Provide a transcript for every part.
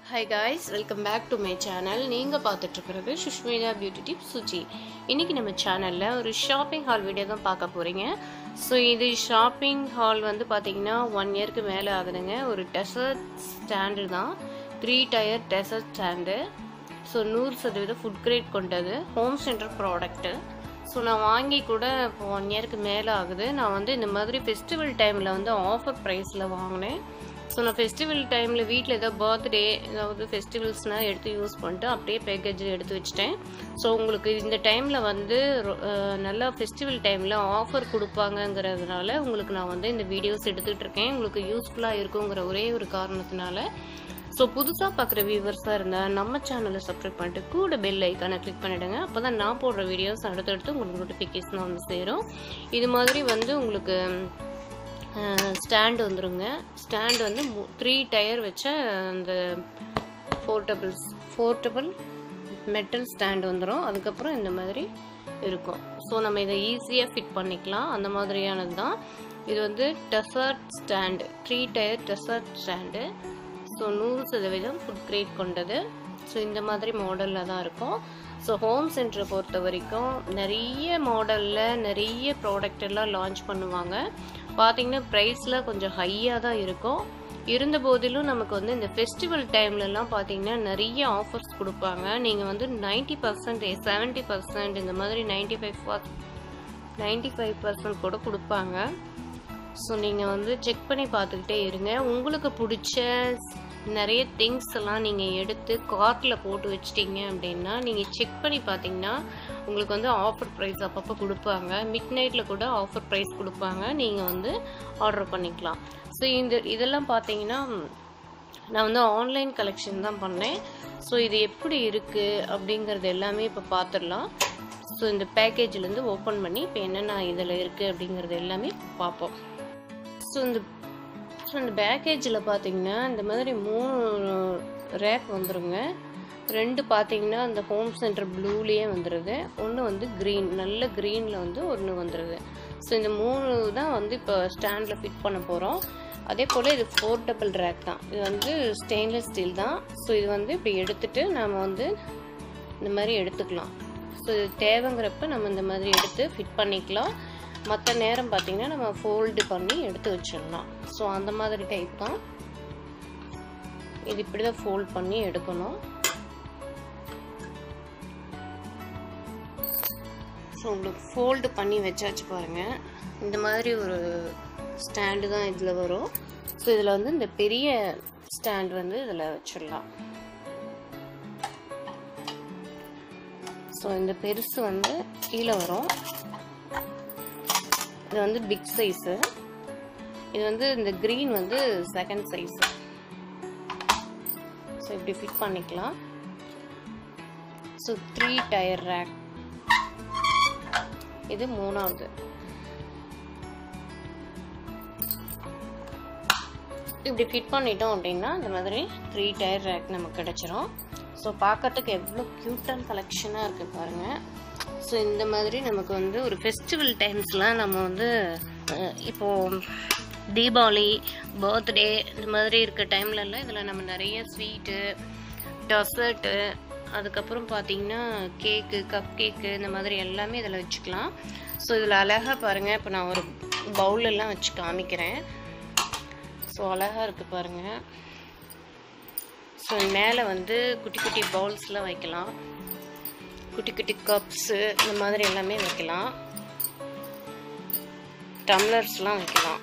high guys welcome back to my channel நீங்கள் பார்த்துட்ருக்கிறது Sushmita beauty tip Suji இன்றைக்கி நம்ம சேனலில் ஒரு ஷாப்பிங் ஹால் வீடியோ தான் பார்க்க போகிறீங்க ஸோ இது ஷாப்பிங் ஹால் வந்து பார்த்தீங்கன்னா ஒன் இயர்க்கு மேலே ஆகுதுங்க ஒரு டெசர்ட் ஸ்டாண்டு தான் three tier dessert stand so நூறு சதவீதம் ஃபுட் கிரேட் கொண்டது ஹோம் சென்டர் ப்ராடக்ட்டு ஸோ நான் வாங்கி கூட இப்போ ஒன் இயர்க்கு மேலே ஆகுது நான் வந்து இந்த மாதிரி ஃபெஸ்டிவல் டைமில் வந்து ஆஃபர் ப்ரைஸில் வாங்கினேன் ஸோ நான் ஃபெஸ்டிவல் டைமில் வீட்டில் ஏதாவது பர்த்டே ஏதாவது ஃபெஸ்டிவல்ஸ்னால் எடுத்து யூஸ் பண்ணிட்டு அப்படியே பேக்கேஜ் எடுத்து வச்சுட்டேன் ஸோ உங்களுக்கு இந்த டைமில் வந்து ரொ- அஹ் நல்லா ஃபெஸ்டிவல் டைமில் ஆஃபர் கொடுப்பாங்கங்கிறதுனால உங்களுக்கு நான் வந்து இந்த வீடியோஸ் எடுத்துகிட்டு இருக்கேன் உங்களுக்கு யூஸ்ஃபுல்லாக இருக்குங்கிற ஒரே ஒரு காரணத்தினால ஸோ புதுசாக பார்க்குற வியூவர்ஸாக இருந்தால் நம்ம சேனலை சப்ஸ்கிரைப் பண்ணிட்டு கூட பெல் ஐக்கானை கிளிக் பண்ணிவிடுங்க அப்போ தான் நான் போடுற வீடியோஸ் அடுத்தடுத்து உங்களுக்கு நோட்டிஃபிகேஷன் வந்து சேரும் இது மாதிரி வந்து உங்களுக்கு ஸ்டாண்ட் வந்துருங்க ஸ்டாண்ட் வந்து த்ரீ டயர் வச்ச அந்த போர்ட்டபிள்ஸ் போர்ட்டபிள் மெட்டல் ஸ்டாண்ட் வந்துடும் அதுக்கப்புறம் இந்த மாதிரி இருக்கும் ஸோ நம்ம இதை ஈஸியாக ஃபிட் பண்ணிக்கலாம் அந்த மாதிரியானது தான் இது வந்து dessert stand three tier dessert stand so நூறு சதவீதம் ஃபுட் கிரேட் கொண்டது ஸோ இந்த மாதிரி மாடலில் தான் இருக்கும் ஸோ ஹோம் சென்டரை பொறுத்த வரைக்கும் நிறைய மாடலில் நிறைய ப்ராடக்ட் எல்லாம் லான்ச் பண்ணுவாங்க பார்த்தீங்கன்னா ப்ரைஸில் கொஞ்சம் ஹையாக தான் இருக்கும் இருந்த போதிலும் நமக்கு வந்து இந்த ஃபெஸ்டிவல் டைம்லலாம் பார்த்தீங்கன்னா நிறைய ஆஃபர்ஸ் கொடுப்பாங்க நீங்கள் வந்து நைன்ட்டி பர்சன்ட் செவன்ட்டி பர்சன்ட் இந்த மாதிரி ninety five ninety five percent கூட கொடுப்பாங்க ஸோ நீங்கள் வந்து செக் பண்ணி பார்த்துக்கிட்டே இருங்க உங்களுக்கு பிடிச்ச நிறைய திங்ஸ் எல்லாம் நீங்கள் எடுத்து கார்ட்டில் போட்டு வச்சிட்டீங்க அப்படின்னா நீங்கள் செக் பண்ணி பார்த்தீங்கன்னா உங்களுக்கு வந்து ஆஃபர் ப்ரைஸ் அப்பப்போ கொடுப்பாங்க மிட் நைட்டில் கூட ஆஃபர் ப்ரைஸ் கொடுப்பாங்க நீங்கள் வந்து ஆர்டர் பண்ணிக்கலாம் ஸோ இந்த இதெல்லாம் பார்த்தீங்கன்னா நான் வந்து ஆன்லைன் கலெக்ஷன் தான் பண்ணேன் ஸோ இது எப்படி இருக்குது அப்படிங்கிறது எல்லாமே இப்போ பார்த்துடலாம் ஸோ இந்த பேக்கேஜ்லேருந்து ஓப்பன் பண்ணி இப்போ என்னென்ன இதில் இருக்குது அப்படிங்கிறது எல்லாமே பார்ப்போம் ஸோ இந்த ஸோ இந்த பேக்கேஜில் பார்த்தீங்கன்னா இந்த மாதிரி மூணு ரேக் வந்துருங்க ரெண்டு பார்த்தீங்கன்னா அந்த ஹோம் சென்டர் ப்ளூலேயே வந்துடுது ஒன்று வந்து க்ரீன் நல்ல க்ரீனில் வந்து ஒன்று வந்துடுது ஸோ இந்த மூணு தான் வந்து இப்போ ஸ்டாண்டில் ஃபிட் பண்ண போகிறோம் அதே போல் இது ஃபோர்டபுள் ரேக் தான் இது வந்து ஸ்டெயின்லெஸ் ஸ்டீல் தான் ஸோ இது வந்து இப்படி எடுத்துட்டு நாம் வந்து இந்த மாதிரி எடுத்துக்கலாம் ஸோ இது தேவைங்கிறப்ப நம்ம இந்த மாதிரி எடுத்து ஃபிட் பண்ணிக்கலாம் மற்ற நேரம் பார்த்திங்கன்னா நம்ம ஃபோல்டு பண்ணி எடுத்து வச்சிடலாம் ஸோ அந்த மாதிரி டைப் தான் இது இப்படி தான் ஃபோல்ட் பண்ணி எடுக்கணும் ஸோ உங்களுக்கு ஃபோல்டு பண்ணி வச்சாச்சு பாருங்கள் இந்த மாதிரி ஒரு ஸ்டாண்டு தான் இதில் வரும் ஸோ இதில் வந்து இந்த பெரிய ஸ்டாண்ட் வந்து இதில் வச்சிடலாம் ஸோ இந்த பெருசு வந்து கீழே வரும் இது வந்து பிக் சைஸு இது வந்து இந்த க்ரீன் வந்து செகண்ட் சைஸு ஸோ இப்படி ஃபிட் பண்ணிக்கலாம் ஸோ த்ரீ டயர் ரேக் இது மூணாவது இப்படி ஃபிட் பண்ணிட்டோம் அப்படின்னா இந்த மாதிரி த்ரீ டயர் ரேக் நமக்கு கிடச்சிரும் ஸோ பார்க்கறதுக்கு எவ்வளோ க்யூட்டான கலெக்ஷனாக இருக்குது பாருங்கள் ஸோ இந்த மாதிரி நமக்கு வந்து ஒரு ஃபெஸ்டிவல் டைம்ஸ்லாம் நம்ம வந்து அஹ், இப்போ தீபாவளி பர்த்டே இந்த மாதிரி இருக்க டைம்லலாம் இதில் நம்ம நிறைய ஸ்வீட்டு டெசர்ட்டு அதுக்கப்புறம் பார்த்தீங்கன்னா கேக்கு கப் கேக்கு இந்த மாதிரி எல்லாமே இதில் வச்சுக்கலாம் ஸோ இதில் அழகாக பாருங்கள் இப்போ நான் ஒரு பவுலெல்லாம் வச்சு காமிக்கிறேன் ஸோ அழகாக இருக்குது பாருங்கள் ஸோ மேலே வந்து குட்டி குட்டி பவுல்ஸ்லாம் வைக்கலாம் குட்டி குட்டி கப்ஸு இந்த மாதிரி எல்லாமே வைக்கலாம் டம்ளர்ஸ்லாம் வைக்கலாம்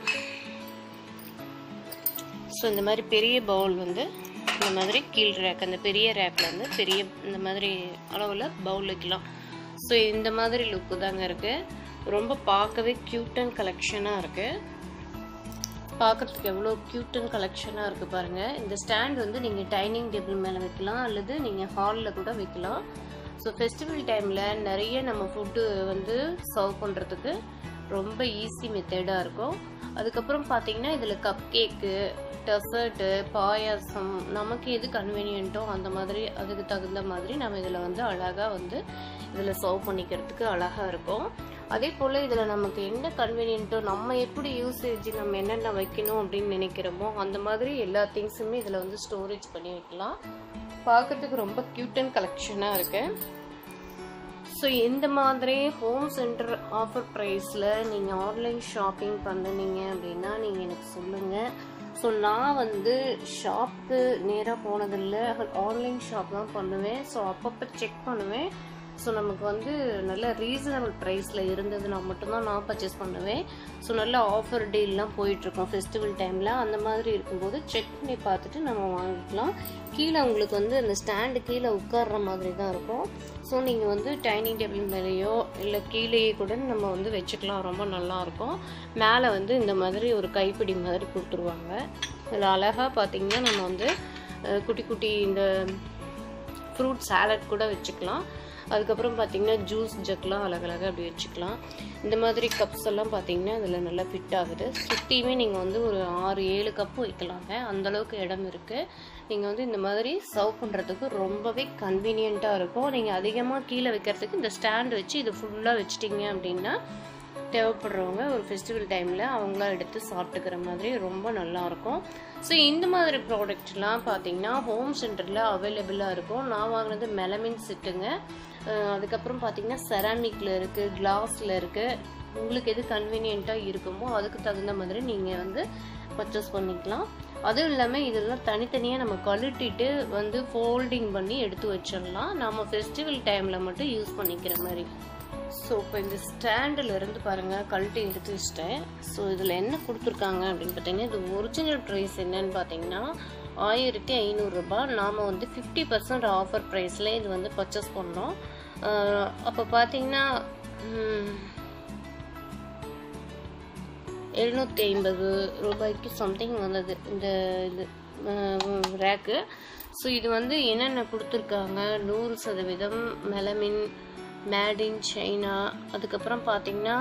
ஸோ இந்த மாதிரி பெரிய பவுல் வந்து இந்த மாதிரி கீழ் ரேக் அந்த பெரிய ரேக்கில் வந்து பெரிய இந்த மாதிரி அளவில் பவுல் வைக்கலாம் ஸோ இந்த மாதிரி லுக்கு தாங்க இருக்குது ரொம்ப பார்க்கவே க்யூட் அண்ட் கலெக்ஷனாக இருக்குது பார்க்கறதுக்கு எவ்வளோ க்யூட் அண்ட் கலெக்ஷனாக இருக்குது பாருங்கள் இந்த ஸ்டாண்ட் வந்து நீங்கள் டைனிங் டேபிள் மேலே வைக்கலாம் அல்லது நீங்கள் ஹாலில் கூட வைக்கலாம் ஸோ ஃபெஸ்டிவல் டைமில் நிறைய நம்ம ஃபுட்டு வந்து சர்வ் பண்ணுறதுக்கு ரொம்ப ஈஸி மெத்தடாக இருக்கும் அதுக்கப்புறம் பார்த்தீங்கன்னா இதில் கப் கேக்கு டெசர்ட்டு பாயாசம் நமக்கு எது கன்வீனியன்ட்டோ அந்த மாதிரி அதுக்கு தகுந்த மாதிரி நம்ம இதில் வந்து அழகாக வந்து இதில் சர்வ் பண்ணிக்கிறதுக்கு அழகாக இருக்கும் அதே போல் இதில் நமக்கு என்ன கன்வீனியன்ட்டோ நம்ம எப்படி யூசேஜ் நம்ம என்னென்ன வைக்கணும் அப்படின்னு நினைக்கிறோமோ அந்த மாதிரி எல்லா திங்ஸுமே இதில் வந்து ஸ்டோரேஜ் பண்ணி வைக்கலாம் பார்க்கறதுக்கு ரொம்ப க்யூட் அண்ட் கலெக்ஷனாக இருக்குது ஸோ இந்த மாதிரி ஹோம் சென்டர் ஆஃபர் ப்ரைஸில் நீங்கள் ஆன்லைன் ஷாப்பிங் பண்ணுனீங்க அப்படின்னா நீங்கள் எனக்கு சொல்லுங்கள் ஸோ நான் வந்து ஷாப்புக்கு நேராக போனதில்லை ஆன்லைன் ஷாப் தான் பண்ணுவேன் ஸோ அப்பப்போ செக் பண்ணுவேன் ஸோ நமக்கு வந்து நல்ல ரீசனபிள் ப்ரைஸில் இருந்ததுன்னா மட்டும்தான் நான் பர்ச்சேஸ் பண்ணுவேன் ஸோ நல்ல ஆஃபர் டீல்லாம் போயிட்டுருக்கோம் ஃபெஸ்டிவல் டைமில் அந்த மாதிரி இருக்கும்போது செக் பண்ணி பார்த்துட்டு நம்ம வாங்கிக்கலாம் கீழே உங்களுக்கு வந்து அந்த ஸ்டாண்டு கீழே உட்கார்ற மாதிரி தான் இருக்கும் ஸோ நீங்கள் வந்து டைனிங் டேபிள் மேலேயோ இல்லை கீழேயே கூட நம்ம வந்து வச்சுக்கலாம் ரொம்ப நல்லாயிருக்கும் மேலே வந்து இந்த மாதிரி ஒரு கைப்பிடி மாதிரி கொடுத்துருவாங்க இதில் அழகாக பார்த்தீங்கன்னா நம்ம வந்து அஹ், குட்டி குட்டி இந்த ஃப்ரூட் சாலட் கூட வச்சுக்கலாம் அதுக்கப்புறம் பார்த்தீங்கன்னா ஜூஸ் ஜக்லாம் அழகழகாக அப்படி வச்சுக்கலாம் இந்த மாதிரி கப்ஸ் எல்லாம் பார்த்தீங்கன்னா அதில் நல்லா ஃபிட் ஆகுது சுற்றியுமே நீங்கள் வந்து ஒரு ஆறு ஏழு கப்பு வைக்கலாங்க அந்தளவுக்கு இடம் இருக்குது நீங்கள் வந்து இந்த மாதிரி சர்வ் பண்ணுறதுக்கு ரொம்பவே கன்வீனியண்ட்டாக இருக்கும் நீங்கள் அதிகமாக கீழே வைக்கிறதுக்கு இந்த ஸ்டாண்ட் வச்சு இது ஃபுல்லாக வச்சிட்டிங்க அப்படின்னா தேவைப்படுறவங்க ஒரு ஃபெஸ்டிவல் டைமில் அவங்களாம் எடுத்து சாப்பிட்டுக்கிற மாதிரி ரொம்ப நல்லாயிருக்கும் ஸோ இந்த மாதிரி ப்ராடக்ட்லாம் பார்த்தீங்கன்னா ஹோம் சென்டரில் அவைலபிளாக இருக்கும் நான் வாங்கினது மெலமின் செட்டுங்க அஹ் அதுக்கப்புறம் பார்த்தீங்கன்னா செராமிக்கில் இருக்குது கிளாஸில் இருக்குது உங்களுக்கு எது கன்வீனியண்ட்டாக இருக்குமோ அதுக்கு தகுந்த மாதிரி நீங்கள் வந்து பர்ச்சேஸ் பண்ணிக்கலாம் அதுவும் இல்லாமல் இதெல்லாம் தனித்தனியாக நம்ம கழட்டிட்டு வந்து ஃபோல்டிங் பண்ணி எடுத்து வச்சிடலாம் நம்ம ஃபெஸ்டிவல் டைமில் மட்டும் யூஸ் பண்ணிக்கிற மாதிரி ஸோ இப்போ இந்த ஸ்டாண்டில் இருந்து பாருங்கள் கழட்டி எடுத்து வச்சிட்டேன் ஸோ இதில் என்ன கொடுத்துருக்காங்க அப்படின்னு பார்த்தீங்கன்னா இது ஒரிஜினல் ப்ரைஸ் என்னன்னு பார்த்தீங்கன்னா ஆயிரத்தி ஐநூறுரூபா நாம் வந்து ஃபிஃப்டி பர்சன்ட் ஆஃபர் ப்ரைஸில் இது வந்து பர்ச்சேஸ் பண்ணோம் ஆஹ் அப்போ பார்த்தீங்கன்னா எழுநூற்றி ஐம்பது ரூபாய்க்கு சம்திங் வந்தது இந்த இது ரேக்கு ஸோ இது வந்து என்னென்ன கொடுத்துருக்காங்க நூறு சதவீதம் மெலமின் மேட் இன் சைனா அதுக்கப்புறம் பார்த்தீங்கன்னா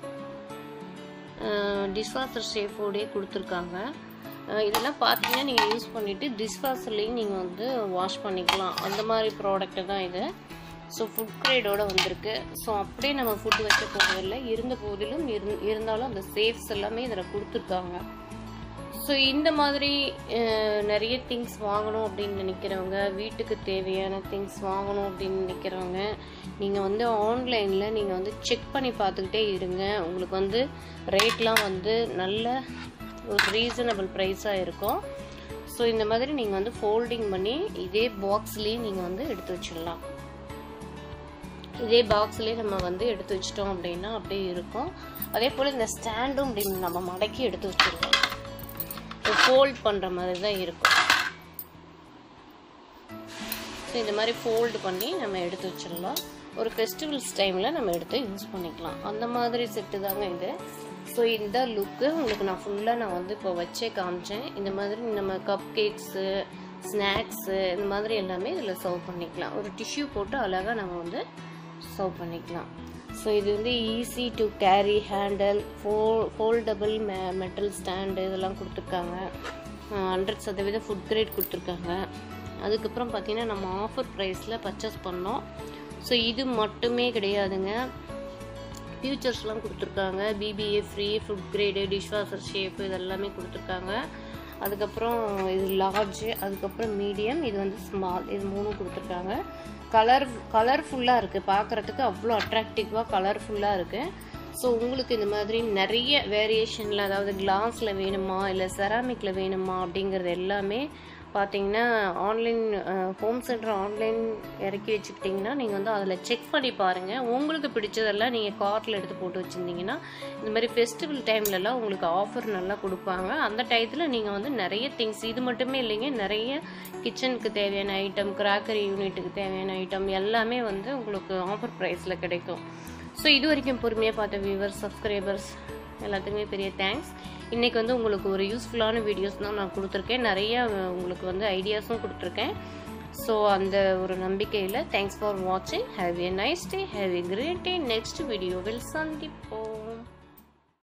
டிஷ்வாஷர் ஷேஃபோடே கொடுத்துருக்காங்க அஹ் இதெல்லாம் பார்த்தீங்கன்னா நீங்கள் யூஸ் பண்ணிவிட்டு டிஷ்வாஷர்லேயும் நீங்கள் வந்து வாஷ் பண்ணிக்கலாம் அந்த மாதிரி ப்ராடக்ட்டு தான் இது ஸோ ஃபுட் கிரேடோட வந்திருக்கு ஸோ அப்படியே நம்ம ஃபுட் வைக்க போகிறதில்ல இருந்த போதிலும் இரு இருந்தாலும் அந்த சேஃப்ஸ் எல்லாமே இதில் கொடுத்துருக்காங்க ஸோ இந்த மாதிரி அஹ், நிறைய திங்ஸ் வாங்கணும் அப்படின்னு நினைக்கிறவங்க வீட்டுக்கு தேவையான திங்ஸ் வாங்கணும் அப்படின்னு நினைக்கிறவங்க நீங்கள் வந்து ஆன்லைனில் நீங்கள் வந்து செக் பண்ணி பார்த்துக்கிட்டே இருங்க உங்களுக்கு வந்து ரேட்லாம் வந்து நல்ல ஒரு ரீசனபிள் ப்ரைஸாக இருக்கும் ஸோ இந்த மாதிரி நீங்கள் வந்து ஃபோல்டிங் பண்ணி இதே பாக்ஸ்லேயும் நீங்கள் வந்து எடுத்து வச்சிடலாம் இதே பாக்ஸ்லேயே நம்ம வந்து எடுத்து வச்சிட்டோம் அப்படின்னா அப்படியே இருக்கும் அதே போல் இந்த ஸ்டாண்டும் அப்படி நம்ம மடக்கி எடுத்து வச்சிருக்கோம் ஃபோல்ட் பண்ணுற மாதிரி தான் இருக்கும் ஸோ இந்த மாதிரி ஃபோல்டு பண்ணி நம்ம எடுத்து வச்சிடலாம் ஒரு ஃபெஸ்டிவல்ஸ் டைமில் நம்ம எடுத்து யூஸ் பண்ணிக்கலாம் அந்த மாதிரி செட்டு தாங்க இது ஸோ இந்த லுக்கு உங்களுக்கு நான் ஃபுல்லாக நான் வந்து இப்போ வச்சே காமிச்சேன் இந்த மாதிரி நம்ம கப் கேக்ஸு ஸ்நாக்ஸு இந்த மாதிரி எல்லாமே இதில் சர்வ் பண்ணிக்கலாம் ஒரு டிஷ்யூ போட்டு அழகாக நம்ம வந்து சர்வ் பண்ணிக்கலாம் ஸோ இது வந்து ஈஸி டு கேரி ஹேண்டில் ஃபோ ஃபோல்டபுள் மெ மெட்டல் ஸ்டாண்டு இதெல்லாம் கொடுத்துருக்காங்க ஹண்ட்ரட் சதவீதம் ஃபுட் கிரேட் கொடுத்துருக்காங்க அதுக்கப்புறம் பார்த்தீங்கன்னா நம்ம ஆஃபர் ப்ரைஸில் பர்ச்சேஸ் பண்ணோம் ஸோ இது மட்டுமே கிடையாதுங்க ஃபியூச்சர்ஸ்லாம் கொடுத்துருக்காங்க BPA free food grade dishwasher shape இதெல்லாமே கொடுத்துருக்காங்க அதுக்கப்புறம் இது லார்ஜ் அதுக்கப்புறம் மீடியம் இது வந்து ஸ்மால் இது மூணும் கொடுத்துருக்காங்க கலர் கலர்ஃபுல்லாக இருக்குது பார்க்குறதுக்கு அவ்வளோ அட்ராக்டிவாக கலர்ஃபுல்லாக இருக்குது ஸோ உங்களுக்கு இந்த மாதிரி நிறைய வேரியேஷனில் அதாவது கிளாஸில் வேணுமா இல்லை செராமிக்கில் வேணுமா அப்படிங்கிறது எல்லாமே பார்த்தீங்கன்னா ஆன்லைன் ஹோம் சென்டர் ஆன்லைன் இறக்கி வச்சுக்கிட்டிங்கன்னா நீங்கள் வந்து அதில் செக் பண்ணி பாருங்கள் உங்களுக்கு பிடிச்சதெல்லாம் நீங்கள் கார்ட்டில் எடுத்து போட்டு வச்சுருந்தீங்கன்னா இந்த மாதிரி ஃபெஸ்டிவல் டைம்லலாம் உங்களுக்கு ஆஃபர் நல்லா கொடுப்பாங்க அந்த டயத்தில் நீங்கள் வந்து நிறைய திங்ஸ் இது மட்டுமே இல்லைங்க நிறைய கிச்சனுக்கு தேவையான ஐட்டம் கிராக்கரி யூனிட்டுக்கு தேவையான ஐட்டம் எல்லாமே வந்து உங்களுக்கு ஆஃபர் ப்ரைஸில் கிடைக்கும் ஸோ இது வரைக்கும் பொறுமையாக பார்த்த வியூவர்ஸ் சப்ஸ்கிரைபர்ஸ் எல்லாத்துக்குமே பெரிய தேங்க்ஸ் இன்றைக்கி வந்து உங்களுக்கு ஒரு யூஸ்ஃபுல்லான வீடியோஸ் தான் நான் கொடுத்துருக்கேன் நிறைய உங்களுக்கு வந்து ஐடியாஸும் கொடுத்துருக்கேன் ஸோ அந்த ஒரு நம்பிக்கையில் தேங்க்ஸ் ஃபார் வாட்சிங் have a nice day have a great day next வீடியோவில் சந்திப்போம்